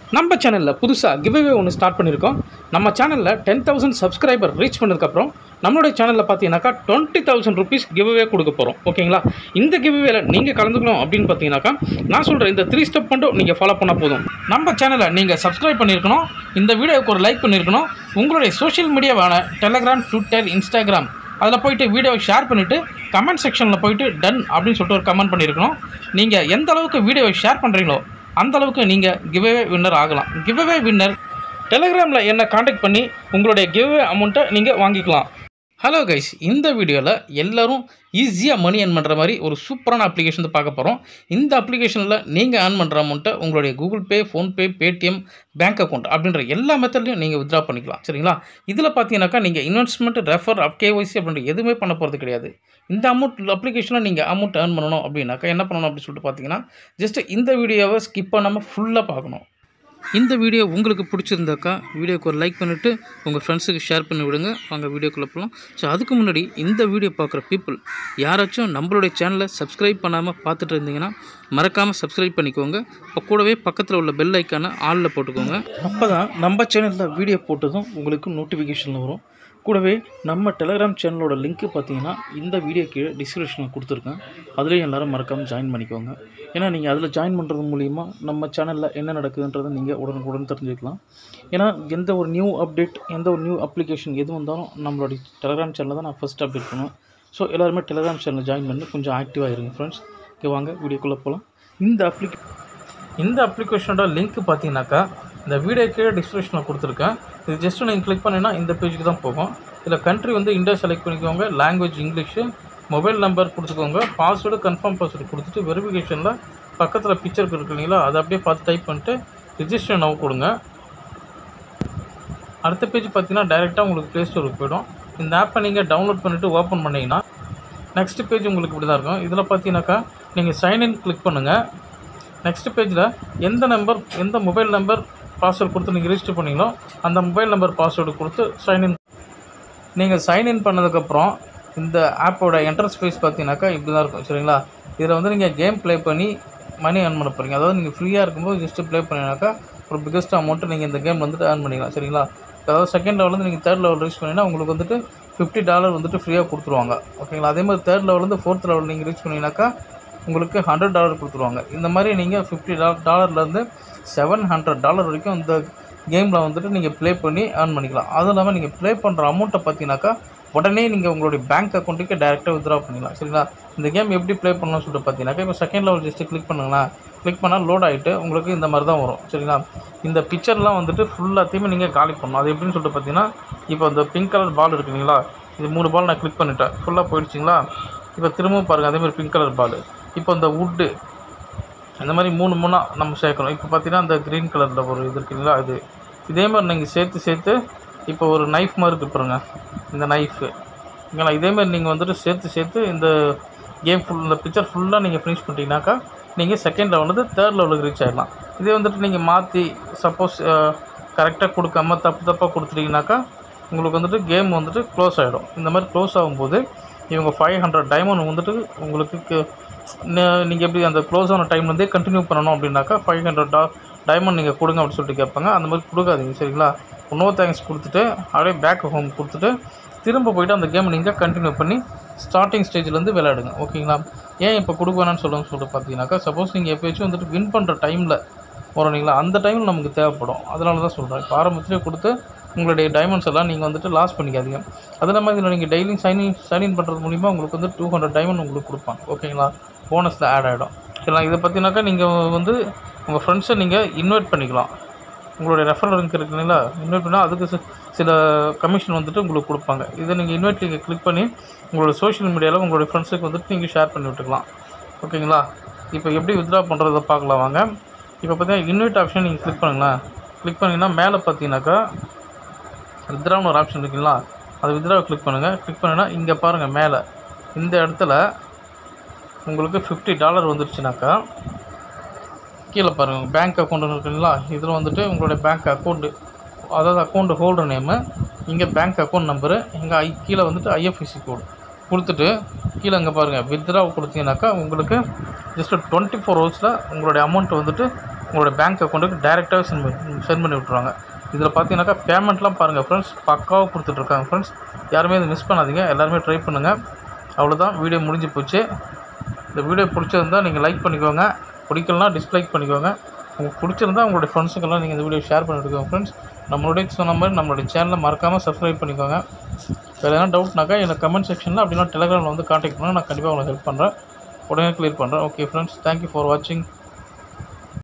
நம்ம சேனலில் புதுசாக கிவ்அவே ஒன்று ஸ்டார்ட் பண்ணியிருக்கோம் நம்ம சேனலில் டென் தௌசண்ட் சப்ஸ்கிரைபர் ரீச் பண்ணதுக்கப்புறம் நம்மளுடைய சேனலில் பார்த்தீங்கன்னாக்கா டுவெண்ட்டி தௌசண்ட் ருபீஸ் கிவ்அவே கொடுக்க போகிறோம் ஓகேங்களா இந்த கிவ்அவேல நீங்கள் கலந்துக்கணும் அப்படின்னு பார்த்தீங்கன்னாக்கா நான் சொல்கிற இந்த த்ரீ ஸ்டெப் மட்டும் நீங்கள் ஃபாலோ பண்ணால் போதும் நம்ம சேனலை நீங்கள் சப்ஸ்கிரைப் பண்ணியிருக்கணும் இந்த வீடியோவுக்கு ஒரு லைக் பண்ணியிருக்கணும் உங்களுடைய சோஷியல் மீடியாவான டெலகிராம் ட்விட்டர் இன்ஸ்டாகிராம் அதில் போயிட்டு வீடியோவை ஷேர் பண்ணிவிட்டு கமெண்ட் செக்ஷனில் போயிட்டு டன் அப்படின்னு சொல்லிட்டு ஒரு கமெண்ட் பண்ணியிருக்கணும் நீங்கள் எந்த அளவுக்கு வீடியோவை ஷேர் பண்ணுறீங்களோ அந்த அளவுக்கு நீங்கள் கிவ்அவே வின்னர் ஆகலாம் கிவ்அவே வின்னர் டெலிகிராமில் என்ன காண்டாக்ட் பண்ணி உங்களுடைய கிவ்அவே அமௌண்ட்டை நீங்கள் வாங்கிக்கலாம் ஹலோ கைஸ் இந்த வீடியோவில் எல்லாரும் ஈஸியாக மணி earn பண்ணுற மாதிரி ஒரு சூப்பரான அப்ளிகேஷன் பார்க்க போகிறோம் இந்த அப்ளிகேஷனில் நீங்கள் earn பண்ணுற அமௌண்ட்டை உங்களுடைய Google pay PhonePe Paytm bank account அப்படின்ற எல்லா மெத்தட்லையும் நீங்கள் வித்ட்ரா பண்ணிக்கலாம் சரிங்களா இதில் பார்த்தீங்கன்னாக்கா நீங்கள் இன்வெஸ்ட்மெண்ட் ரெஃபர் அப் கேஒய்சி அப்படின்ற எதுவுமே பண்ண போகிறது கிடையாது இந்த அமௌண்ட் அப்ளிகேஷனில் நீங்கள் அமௌண்ட் earn பண்ணணும் அப்படின்னாக்கா என்ன பண்ணணும் அப்படின்னு சொல்லிட்டு பார்த்தீங்கன்னா ஜஸ்ட் இந்த வீடியோவை ஸ்கிப் பண்ணாமல் ஃபுல்லாக பார்க்கணும் இந்த வீடியோ உங்களுக்கு பிடிச்சிருந்தாக்கா வீடியோக்கு ஒரு லைக் பண்ணிவிட்டு உங்கள் ஃப்ரெண்ட்ஸுக்கு ஷேர் பண்ணி விடுங்க வாங்க வீடியோக்குள்ளே போகலாம் ஸோ அதுக்கு முன்னாடி இந்த வீடியோ பார்க்குற பீப்புள் யாராச்சும் நம்மளுடைய சேனலை சப்ஸ்கிரைப் பண்ணாமல் பார்த்துட்டு இருந்தீங்கன்னா மறக்காமல் சப்ஸ்கிரைப் பண்ணிக்கோங்க இப்போ கூடவே பக்கத்தில் உள்ள பெல் ஐக்கானை ஆளில் போட்டுக்கோங்க அப்போ தான் நம்ம சேனலில் வீடியோ போட்டதும் உங்களுக்கு நோட்டிஃபிகேஷன் வரும் கூடவே நம்ம டெலகிராம் சேனலோட லிங்க்கு பார்த்தீங்கன்னா இந்த வீடியோ கீழே டிஸ்கிரிப்ஷனில் கொடுத்துருக்கேன் அதுலேயும் எல்லாரும் மறக்காமல் ஜாயின் பண்ணிக்கோங்க ஏன்னா நீங்கள் அதில் ஜாயின் பண்ணுறது மூலிமா நம்ம சேனலில் என்ன நடக்குதுன்றதை நீங்கள் உடனுக்குடன் தெரிஞ்சுக்கலாம் ஏன்னா எந்த ஒரு நியூ அப்டேட் எந்த ஒரு நியூ அப்ளிகேஷன் எது வந்தாலும் நம்மளுடைய டெலகிராம் சேனலில் தான் நான் ஃபஸ்ட் அப்டேட் பண்ணுவேன் ஸோ எல்லாருமே டெலகிராம் சேனலில் ஜாயின் பண்ணி கொஞ்சம் ஆக்டிவாக இருங்க ஃப்ரெண்ட்ஸ் ஓகே வாங்க வீடியோக்குள்ளே போகலாம் இந்த அப்ளிகே இந்த அப்ளிகேஷனோட லிங்க் பார்த்தீங்கன்னாக்கா இந்த வீடியோ கீழே டிஸ்கிரிப்ஷனில் கொடுத்துருக்கேன் இது ஜஸ்ட் நீங்கள் கிளிக் பண்ணினா இந்த பேஜுக்கு தான் போகும் இதில் கண்ட்ரி வந்து இந்தியா செலக்ட் பண்ணிக்கோங்க லாங்குவேஜ் இங்கிலீஷு மொபைல் நம்பர் கொடுத்துக்கோங்க பாஸ்வேர்டு கன்ஃபார்ம் பாஸ்வேர்டு கொடுத்துட்டு வெரிஃபிகேஷனில் பக்கத்தில் பிக்சர் இருக்கு இல்லைங்களா அதை அப்படியே பார்த்து டைப் பண்ணிட்டு ரிஜிஸ்டர் நவ் கொடுங்க அடுத்த பேஜ் பார்த்தீங்கன்னா டைரெக்டாக உங்களுக்கு ப்ளே ஸ்டோருக்கு போயிடும் இந்த ஆப்பை நீங்கள் டவுன்லோட் பண்ணிவிட்டு ஓப்பன் பண்ணிங்கன்னா நெக்ஸ்ட் பேஜ் உங்களுக்கு இப்படி தான் இருக்கும் இதில் பார்த்தீங்கன்னாக்கா நீங்கள் சைன்இன் கிளிக் பண்ணுங்கள் நெக்ஸ்ட் பேஜில் எந்த நம்பர் எந்த மொபைல் நம்பர் பாஸ்வேர்டு கொடுத்து நீங்கள் ரிஜிஸ்டர் பண்ணீங்களோ அந்த மொபைல் நம்பர் பாஸ்வேர்டு கொடுத்து சைன்இன் நீங்கள் சைன்இன் பண்ணதுக்கப்புறம் இந்த ஆப்போட என்ட்ரன்ஸ் ப்ரைஸ் பார்த்தீங்கன்னாக்கா இப்படி தான் இருக்கும் சரிங்களா இதில் வந்து நீங்கள் கேம் ப்ளே பண்ணி மணி earn பண்ண போகிறீங்க அதாவது நீங்கள் ஃப்ரீயாக இருக்கும்போது ஜஸ்ட்டு ப்ளே பண்ணினாக்கா ஒரு பிக்கஸ்ட் அமௌண்ட்டு நீங்கள் இந்த கேம் வந்துட்டு earn பண்ணிக்கலாம் சரிங்களா அதாவது செகண்ட் லெவலேருந்து நீங்கள் தேர்ட் லெவல் ரீச் பண்ணிங்கன்னா உங்களுக்கு வந்துட்டு ஃபிஃப்டி டாலர் வந்துட்டு ஃப்ரீயாக கொடுத்துருவாங்க ஓகேங்களா அதே மாதிரி தேர்ட் லெவலேருந்து ஃபோர்த் லெவல் நீங்கள் ரீச் பண்ணிங்கனாக்கா உங்களுக்கு ஹண்ட்ரட் டாலர் கொடுத்துருவாங்க இந்த மாதிரி நீங்கள் ஃபிஃப்டி டாலர் டாலர்லேருந்து செவன் ஹண்ட்ரட் டாலர் வரைக்கும் இந்த கேமில் வந்துட்டு நீங்கள் ப்ளே பண்ணி earn பண்ணிக்கலாம் அதுவும் இல்லாமல் நீங்கள் ப்ளே பண்ணுற அமௌண்ட்டை பார்த்தீங்கன்னாக்கா உடனே நீங்கள் உங்களுடைய பேங்க் அக்கௌண்ட்டுக்கு டேரெக்டாக வித்ரா பண்ணிக்கலாம் சரிங்களா இந்த கேம் எப்படி ப்ளே பண்ணணும்னு சொல்லிட்டு பார்த்தீங்கன்னாக்கா இப்போ செகண்ட் லெவல் ஜஸ்ட்டு கிளிக் பண்ணுங்களேன் கிளிக் பண்ணால் லோட் ஆகிட்டு உங்களுக்கு இந்த மாதிரி தான் வரும் சரிங்களா இந்த பிக்சர்லாம் வந்துட்டு ஃபுல்லாத்தையுமே நீங்கள் காலி பண்ணணும் அது எப்படின்னு சொல்லிட்டு பார்த்தீங்கன்னா இப்போ இந்த பிங்க் கலர் பால் இருக்குங்களா இது மூணு பால் நான் கிளிக் பண்ணிட்டேன் ஃபுல்லாக போயிடுச்சிங்களா இப்போ திரும்பவும் பாருங்கள் அதே மாதிரி பிங்க் கலர் பால் இப்போ இந்த வுட்டு இந்த மாதிரி மூணு மூணாக நம்ம சேர்க்கணும் இப்போ பார்த்தீங்கன்னா இந்த க்ரீன் கலரில் ஒரு இது இருக்குங்களா இது இதே மாதிரி நீங்கள் சேர்த்து சேர்த்து இப்போ ஒரு நைஃப் மாதிரி இருக்கு பாருங்க இந்த நைஃபு ஓகேங்களா இதே மாதிரி நீங்கள் வந்துட்டு சேர்த்து சேர்த்து இந்த கேம் ஃபுல் இந்த பிக்சர் ஃபுல்லாக நீங்கள் ஃபினிஷ் பண்ணிட்டீங்கனாக்கா நீங்கள் செகண்ட் லெவல் வந்து தேர்ட் லெவலுக்கு ரீச் ஆகிடலாம் இதே வந்துட்டு நீங்கள் மாற்றி சப்போஸ் கரெக்டாக கொடுக்காம தப்பு தப்பாக கொடுத்துட்டீங்கனாக்கா உங்களுக்கு வந்துட்டு கேம் வந்துட்டு க்ளோஸ் ஆகிடும் இந்த மாதிரி க்ளோஸ் ஆகும்போது இவங்க ஃபைவ் ஹண்ட்ரட் டைமண்ட் வந்துட்டு உங்களுக்கு நீங்கள் எப்படி அந்த க்ளோஸ் ஆன டைம்லேருந்தே கண்டினியூ பண்ணணும் அப்படின்னாக்கா ஃபைவ் ஹண்ட்ரட் டா டைமண்ட் நீங்கள் கொடுங்க அப்படின்னு சொல்லிட்டு கேட்பாங்க அந்த மாதிரி கொடுக்காதீங்க சரிங்களா நோ தேங்க்ஸ் கொடுத்துட்டு அப்படியே பேக் ஹோம் கொடுத்துட்டு திரும்ப போயிட்டு அந்த கேம் நீங்கள் கண்டினியூ பண்ணி ஸ்டார்டிங் ஸ்டேஜ்லேருந்து விளையாடுங்க ஓகேங்களா ஏன் இப்போ கொடுக்க வேணாம்னு சொல்லுங்க சொல்லிட்டு பார்த்தீங்கன்னாக்கா சப்போஸ் நீங்கள் எப்போயாச்சும் வந்துட்டு வின் பண்ணுற டைமில் வரீங்களா அந்த டைமில் நமக்கு தேவைப்படும் அதனால தான் சொல்கிறேன் இப்போ ஆரம்பத்திலே கொடுத்து உங்களுடைய டைமண்ட்ஸ் எல்லாம் நீங்கள் வந்துட்டு லாஸ் பண்ணிக்காதீங்க அது இல்லாமல் இதில் நீங்கள் டெய்லியும் சைன்இன் சைன்இன் பண்ணுறது மூலிமா உங்களுக்கு வந்து டூ ஹண்ட்ரட் டைமண்ட் உங்களுக்கு கொடுப்பாங்க ஓகேங்களா போனஸில் ஆட் ஆகிடும் சரிங்களா இதை பார்த்தீங்கன்னாக்கா நீங்கள் வந்து உங்கள் ஃப்ரெண்ட்ஸை நீங்கள் இன்வைட் பண்ணிக்கலாம் உங்களுடைய ரெஃபரல் லிங்க் இருக்குங்களா இன்வைட் பண்ணால் அதுக்கு சி- சில கமிஷன் வந்துட்டு உங்களுக்கு கொடுப்பாங்க இதை நீங்கள் இன்வைட் நீங்கள் கிளிக் பண்ணி உங்களோட சோஷியல் மீடியாவில் உங்களுடைய ஃப்ரெண்ட்ஸுக்கு வந்துட்டு நீங்கள் ஷேர் பண்ணி விட்டுக்கலாம் ஓகேங்களா இப்போ எப்படி வித்ட்ரா பண்ணுறத பார்க்கலாம் வாங்க இப்போ பார்த்தீங்கன்னா இன்வைட் ஆப்ஷன் நீங்கள் கிளிக் பண்ணுங்களேன் கிளிக் பண்ணிங்கன்னா மேலே பார்த்தீங்கன்னாக்கா வித்ரான்னு ஒரு ஆப்ஷன் இருக்குங்களா அது வித்ராவை கிளிக் பண்ணுங்கள் கிளிக் பண்ணினா இங்கே பாருங்கள் மேலே இந்த இடத்துல உங்களுக்கு ஃபிஃப்டி டாலர் வந்துருச்சுனாக்கா கீழே பாருங்கள் பேங்க் அக்கௌண்ட் இருக்குங்களா இதில் வந்துட்டு உங்களுடைய பேங்க் அக்கௌண்ட்டு அதாவது அக்கௌண்ட் ஹோல்டர் நேமு இங்கே பேங்க் அக்கௌண்ட் நம்பரு இங்கே ஐ கீழே வந்துட்டு ஐஎஃப்எஸ்சி கோடு கொடுத்துட்டு கீழே இங்கே பாருங்கள் வித்ரா கொடுத்தீங்கன்னாக்கா உங்களுக்கு ஜஸ்ட் டுவெண்ட்டி ஃபோர் ஹவர்ஸில் உங்களுடைய அமௌண்ட் வந்துட்டு உங்களோட பேங்க் அக்கௌண்ட்டுக்கு டேரெக்டாகவே சென்ட் பண்ணி சென்ட் பண்ணி விட்ருவாங்க இதில் பார்த்தீங்கன்னாக்கா பேமெண்ட்லாம் பாருங்கள் ஃப்ரெண்ட்ஸ் பக்காவாக கொடுத்துட்ருக்காங்க ஃப்ரெண்ட்ஸ் யாருமே இதை மிஸ் பண்ணாதீங்க எல்லாருமே ட்ரை பண்ணுங்கள் அவ்வளோதான் வீடியோ முடிஞ்சு போச்சு இந்த வீடியோ பிடிச்சிருந்தா நீங்கள் லைக் பண்ணிக்கோங்க பிடிக்கலனா டிஸ்லைக் பண்ணிக்கோங்க உங்களுக்கு பிடிச்சிருந்தா உங்களுடைய ஃப்ரெண்ட்ஸுக்கெல்லாம் நீங்கள் இந்த வீடியோ ஷேர் பண்ணி விட்டுக்கோங்க ஃப்ரெண்ட்ஸ் நம்மளுடைய சொன்ன மாதிரி நம்மளுடைய சேனலை மறக்காமல் சப்ஸ்கிரைப் பண்ணிக்கோங்க வேறு எதனா டவுட்னாக்கா எனக்கு கமெண்ட் செக்ஷனில் அப்படின்னா டெலிகிராமில் வந்து காண்டாக்ட் பண்ணுங்கள் நான் கண்டிப்பாக உங்களுக்கு ஹெல்ப் பண்ணுறேன் உடனே க்ளியர் பண்ணுறேன் ஓகே ஃப்ரெண்ட்ஸ் தேங்க்யூ ஃபார் வாட்சிங்